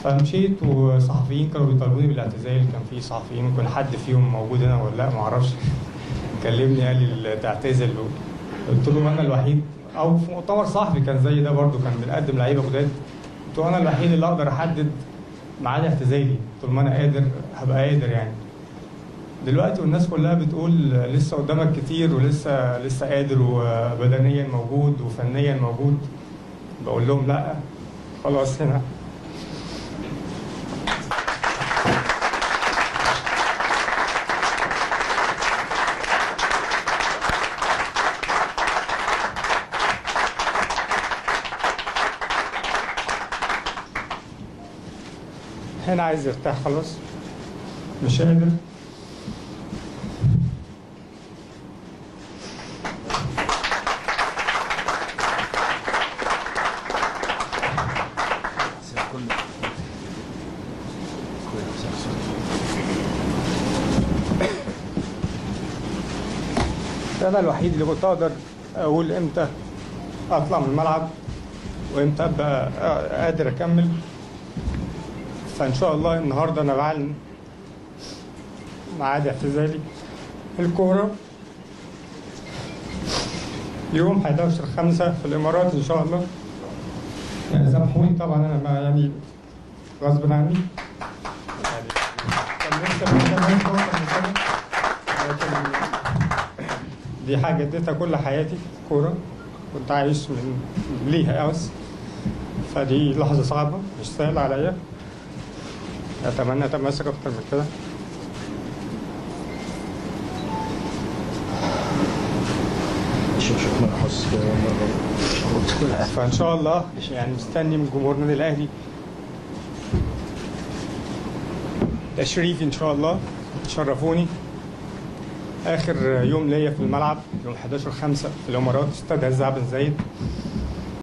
فمشيت وصحفيين كانوا بيطالبوني بالاعتزال كان في صحفيين ممكن حد فيهم موجود هنا ولا لا ما اعرفش كلمني قال لي تعتزل قلت له انا الوحيد او في مؤتمر صحفي كان زي ده برضو كان بنقدم لعيبه جداد قلت له انا الوحيد اللي اقدر احدد ميعاد اعتزالي طول ما انا قادر هبقى قادر يعني دلوقتي والناس كلها بتقول لسه قدامك كتير ولسه لسه قادر وبدنيا موجود وفنيا موجود بقول لهم لا خلاص هنا هنا عايز يرتاح خلاص مش قادر انا الوحيد اللي كنت اقدر اقول امتى اطلع من الملعب وامتى ابقى قادر اكمل فان شاء الله النهارده انا بعلن ميعاد اعتزالي الكوره يوم 11 5 في الامارات ان شاء الله يعني سامحوني طبعا انا ما يعني غصب عني يعني كان نفسي أبقى كمان أكتر من كده. لكن دي حاجة اديتها كل حياتي كورة كنت عايش من ليها بس فدي لحظة صعبة مش سهلة عليا أتمنى أتمسك أكتر من كده شوف شوف ما احس مره فإن شاء الله يعني مستني من جمهور النادي الأهلي تشريف إن شاء الله تشرفوني آخر يوم ليا في الملعب يوم 11 5 في الإمارات استاد عز بن زايد